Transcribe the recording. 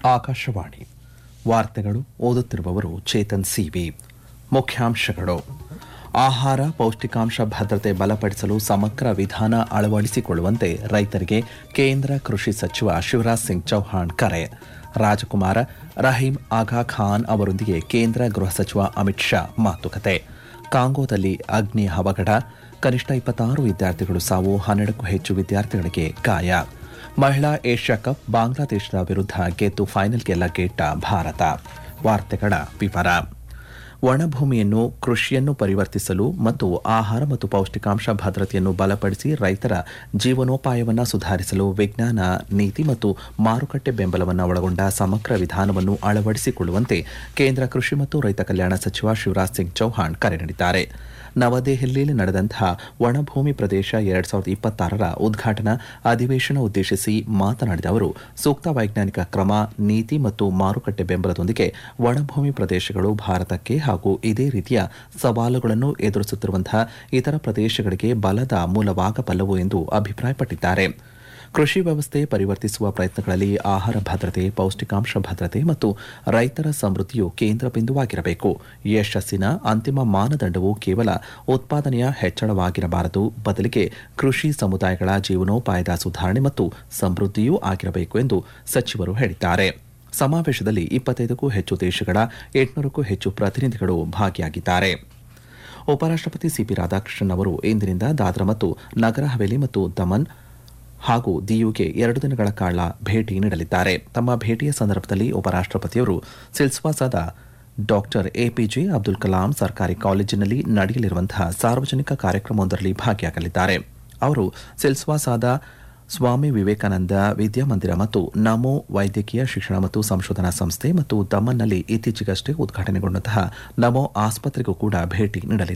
ಆಕಾಶವಾಣಿ ವಾರ್ತೆಗಳು ಓದುತ್ತಿರುವವರು ಚೇತನ್ ಸಿವಿ ಮುಖ್ಯಾಂಶಗಳು ಆಹಾರ ಪೌಷ್ಟಿಕಾಂಶ ಭದ್ರತೆ ಬಲಪಡಿಸಲು ಸಮಗ್ರ ವಿಧಾನ ಅಳವಡಿಸಿಕೊಳ್ಳುವಂತೆ ರೈತರಿಗೆ ಕೇಂದ್ರ ಕೃಷಿ ಸಚಿವ ಶಿವರಾಜ್ ಸಿಂಗ್ ಚೌಹಾಣ್ ಕರೆ ರಾಜಕುಮಾರ ರಹೀಂ ಆಗಾ ಖಾನ್ ಅವರೊಂದಿಗೆ ಕೇಂದ್ರ ಗೃಹ ಸಚಿವ ಅಮಿತ್ ಶಾ ಮಾತುಕತೆ ಕಾಂಗೋದಲ್ಲಿ ಅಗ್ನಿ ಅವಘಡ ಕನಿಷ್ಠ ಇಪ್ಪತ್ತಾರು ವಿದ್ಯಾರ್ಥಿಗಳು ಸಾವು ಹನ್ನೆರಡಕ್ಕೂ ಹೆಚ್ಚು ವಿದ್ಯಾರ್ಥಿಗಳಿಗೆ ಗಾಯ ಮಹಿಳಾ ಏಷ್ಯಾ ಕಪ್ ಬಾಂಗ್ಲಾದೇಶದ ವಿರುದ್ಧ ಗೆದ್ದು ಫೈನಲ್ಗೆ ಲಗ್ಗೆಟ್ಟ ಭಾರತ ವಾರ್ತೆಗಳ ವಿವರ ಒಣಭೂಮಿಯನ್ನು ಕೃಷಿಯನ್ನು ಪರಿವರ್ತಿಸಲು ಮತ್ತು ಆಹಾರ ಮತ್ತು ಪೌಷ್ಟಿಕಾಂಶ ಭದ್ರತೆಯನ್ನು ಬಲಪಡಿಸಿ ರೈತರ ಜೀವನೋಪಾಯವನ್ನು ಸುಧಾರಿಸಲು ವಿಜ್ಞಾನ ನೀತಿ ಮತ್ತು ಮಾರುಕಟ್ಟೆ ಬೆಂಬಲವನ್ನು ಒಳಗೊಂಡ ಸಮಗ್ರ ವಿಧಾನವನ್ನು ಅಳವಡಿಸಿಕೊಳ್ಳುವಂತೆ ಕೇಂದ್ರ ಕೃಷಿ ಮತ್ತು ರೈತ ಕಲ್ಯಾಣ ಸಚಿವ ಶಿವರಾಜ್ ಸಿಂಗ್ ಚೌಹಾಣ್ ಕರೆ ನೀಡಿದ್ದಾರೆ ನವದೆಹಲಿಯಲ್ಲಿ ನಡೆದಂತಹ ಒಣಭೂಮಿ ಪ್ರದೇಶ ಎರಡ್ ಸಾವಿರದ ಇಪ್ಪತ್ತಾರರ ಉದ್ಘಾಟನಾ ಅಧಿವೇಶನ ಉದ್ದೇಶಿಸಿ ಮಾತನಾಡಿದ ಅವರು ಸೂಕ್ತ ವೈಜ್ಞಾನಿಕ ಕ್ರಮ ನೀತಿ ಮತ್ತು ಮಾರುಕಟ್ಟೆ ಬೆಂಬಲದೊಂದಿಗೆ ಒಣಭೂಮಿ ಪ್ರದೇಶಗಳು ಭಾರತಕ್ಕೆ ಹಾಗೂ ಇದೇ ರೀತಿಯ ಸವಾಲುಗಳನ್ನು ಎದುರಿಸುತ್ತಿರುವಂತಹ ಇತರ ಪ್ರದೇಶಗಳಿಗೆ ಬಲದ ಮೂಲವಾಗಬಲ್ಲವು ಎಂದು ಅಭಿಪ್ರಾಯಪಟ್ಟಿದ್ದಾರೆ ಕೃಷಿ ವ್ಯವಸ್ಥೆ ಪರಿವರ್ತಿಸುವ ಪ್ರಯತ್ನಗಳಲ್ಲಿ ಆಹಾರ ಭದ್ರತೆ ಪೌಷ್ಟಿಕಾಂಶ ಭದ್ರತೆ ಮತ್ತು ರೈತರ ಸಮೃದ್ಧಿಯು ಕೇಂದ್ರ ಬಿಂದುವಾಗಿರಬೇಕು ಯಶಸ್ಸಿನ ಅಂತಿಮ ಮಾನದಂಡವು ಕೇವಲ ಉತ್ಪಾದನೆಯ ಹೆಚ್ಚಳವಾಗಿರಬಾರದು ಬದಲಿಗೆ ಕೃಷಿ ಸಮುದಾಯಗಳ ಜೀವನೋಪಾಯದ ಸುಧಾರಣೆ ಮತ್ತು ಸಮೃದ್ಧಿಯೂ ಆಗಿರಬೇಕು ಎಂದು ಸಚಿವರು ಹೇಳಿದ್ದಾರೆ ಸಮಾವೇಶದಲ್ಲಿ ಇಪ್ಪತ್ತೈದಕ್ಕೂ ಹೆಚ್ಚು ದೇಶಗಳ ಎಂಟುನೂರಕ್ಕೂ ಹೆಚ್ಚು ಪ್ರತಿನಿಧಿಗಳು ಭಾಗಿಯಾಗಿದ್ದಾರೆ ಉಪರಾಷ್ಟಪತಿ ಸಿಪಿ ರಾಧಾಕೃಷ್ಣನ್ ಅವರು ಇಂದಿನಿಂದ ದಾದ್ರಾ ಮತ್ತು ನಗರ ಹವೇಲಿ ಮತ್ತು ದಮನ್ ಹಾಗೂ ದಿಯುಗೆ ಎರಡು ದಿನಗಳ ಕಾಲ ಭೇಟಿ ನೀಡಲಿದ್ದಾರೆ ತಮ್ಮ ಭೇಟಿಯ ಸಂದರ್ಭದಲ್ಲಿ ಉಪರಾಷ್ಟಪತಿಯವರು ಸಿಲ್ಸ್ವಾಸಾದ ಡಾಕ್ಟರ್ ಎಪಿಜೆ ಅಬ್ದುಲ್ ಕಲಾಂ ಸರ್ಕಾರಿ ಕಾಲೇಜಿನಲ್ಲಿ ನಡೆಯಲಿರುವಂತಹ ಸಾರ್ವಜನಿಕ ಕಾರ್ಯಕ್ರಮವೊಂದರಲ್ಲಿ ಭಾಗಿಯಾಗಲಿದ್ದಾರೆ ಅವರು ಸಿಲ್ಸ್ವಾಸಾದ ಸ್ವಾಮಿ ವಿವೇಕಾನಂದ ವಿದ್ಯಾಮಂದಿರ ಮತ್ತು ನಮೋ ವೈದ್ಯಕೀಯ ಶಿಕ್ಷಣ ಮತ್ತು ಸಂಶೋಧನಾ ಸಂಸ್ಥೆ ಮತ್ತು ದಮನ್ನಲ್ಲಿ ಇತ್ತೀಚೆಗಷ್ಟೇ ಉದ್ಘಾಟನೆಗೊಂಡಂತಹ ನಮೋ ಆಸ್ಪತ್ರೆಗೂ ಕೂಡ ಭೇಟಿ ನೀಡಲಿದ್ದಾರೆ